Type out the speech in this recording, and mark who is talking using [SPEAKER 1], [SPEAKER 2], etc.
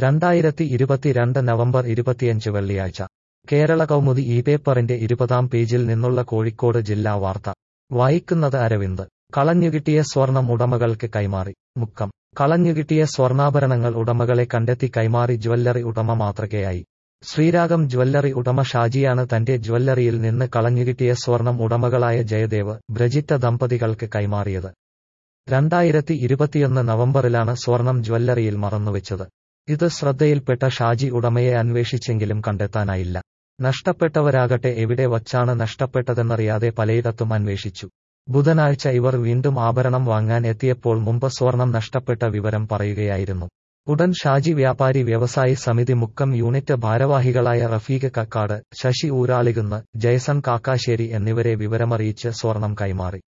[SPEAKER 1] രണ്ടായിരത്തി ഇരുപത്തിരണ്ട് നവംബർ ഇരുപത്തിയഞ്ച് വെള്ളിയാഴ്ച കേരള കൗമുദി ഈ പേപ്പറിന്റെ ഇരുപതാം പേജിൽ നിന്നുള്ള കോഴിക്കോട് ജില്ലാ വാർത്ത വായിക്കുന്നത് അരവിന്ദ് കളഞ്ഞുകിട്ടിയ സ്വർണം ഉടമകൾക്ക് കൈമാറി മുക്കം കളഞ്ഞുകിട്ടിയ സ്വർണ്ണാഭരണങ്ങൾ ഉടമകളെ കണ്ടെത്തി കൈമാറി ജ്വല്ലറി ഉടമ മാതൃകയായി ശ്രീരാഗം ജ്വല്ലറി ഉടമ ഷാജിയാണ് തന്റെ ജ്വല്ലറിയിൽ നിന്ന് കളഞ്ഞുകിട്ടിയ സ്വർണം ഉടമകളായ ജയദേവ് ബ്രജിറ്റ ദമ്പതികൾക്ക് കൈമാറിയത് രണ്ടായിരത്തി ഇരുപത്തിയൊന്ന് നവംബറിലാണ് സ്വർണം ജ്വല്ലറിയിൽ മറന്നുവെച്ചത് ഇത് ശ്രദ്ധയിൽപ്പെട്ട ഷാജി ഉടമയെ അന്വേഷിച്ചെങ്കിലും കണ്ടെത്താനായില്ല നഷ്ടപ്പെട്ടവരാകട്ടെ എവിടെ വച്ചാണ് നഷ്ടപ്പെട്ടതെന്നറിയാതെ പലയിടത്തും അന്വേഷിച്ചു ബുധനാഴ്ച ഇവർ വീണ്ടും ആഭരണം വാങ്ങാൻ എത്തിയപ്പോൾ മുമ്പ് സ്വർണം നഷ്ടപ്പെട്ട വിവരം പറയുകയായിരുന്നു ഉടൻ ഷാജി വ്യാപാരി വ്യവസായി സമിതി മുക്കം യൂണിറ്റ് ഭാരവാഹികളായ റഫീഖ് കക്കാട് ശശി ഊരാളികുന്ന് ജയസൺ കാക്കാശ്ശേരി എന്നിവരെ വിവരമറിയിച്ച് സ്വർണം കൈമാറി